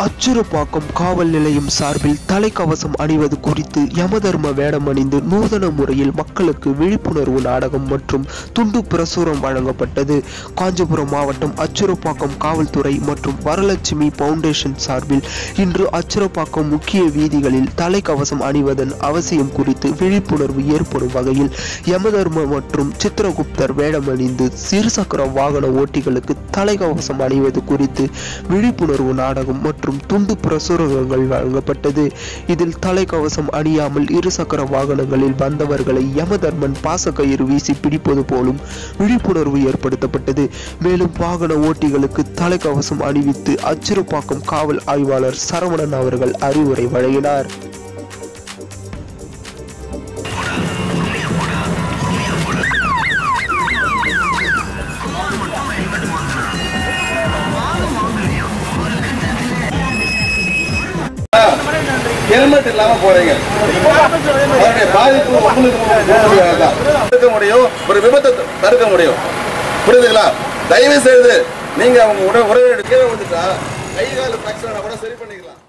அச்சுறுப்பாக்கம் காவல் நிலையம் சார்பில் தலைக்கவசம் அணிவது குறித்து யமதர்ம வேடம் அணிந்து நூதன முறையில் மக்களுக்கு விழிப்புணர்வு நாடகம் மற்றும் துண்டு பிரசுரம் வழங்கப்பட்டது காஞ்சிபுரம் மாவட்டம் அச்சுறுப்பாக்கம் காவல்துறை மற்றும் வரலட்சுமி பவுண்டேஷன் சார்பில் இன்று அச்சுறுப்பாக்கம் முக்கிய வீதிகளில் தலைக்கவசம் அணிவதன் அவசியம் குறித்து விழிப்புணர்வு ஏற்படும் வகையில் யமதர்ம மற்றும் சித்திரகுப்தர் வேடம் அணிந்து இருசக்கர வாகன ஓட்டிகளுக்கு தலைக்கவசம் அணிவது குறித்து விழிப்புணர்வு நாடகம் மற்றும் துண்டு பிரசுரங்கள் வழங்கப்பட்டது இதில் தலைக்கவசம் அணியாமல் இருசக்கர வாகனங்களில் வந்தவர்களை யமதர்மன் பாசக்கயிறு வீசி பிடிப்பது போலும் விழிப்புணர்வு ஏற்படுத்தப்பட்டது மேலும் வாகன ஓட்டிகளுக்கு தலைக்கவசம் அணிவித்து அச்சிறுப்பாக்கம் காவல் ஆய்வாளர் சரவணன் அவர்கள் அறிவுரை வழங்கினார் ஹெல்மெட் இல்லாம போறீங்க அதனுடைய பாதிப்பு உங்களுக்கு தான். தடுக்க முடியும் ஒரு விபத்தை த- தடுக்க முடியும் புரியுதுங்களா தயவு செய்து நீங்க அவங்க உட உறவினர் கீழே வந்துட்டா கை கால் ஃபிராக்சர் கூட சரி பண்ணிக்கலாம்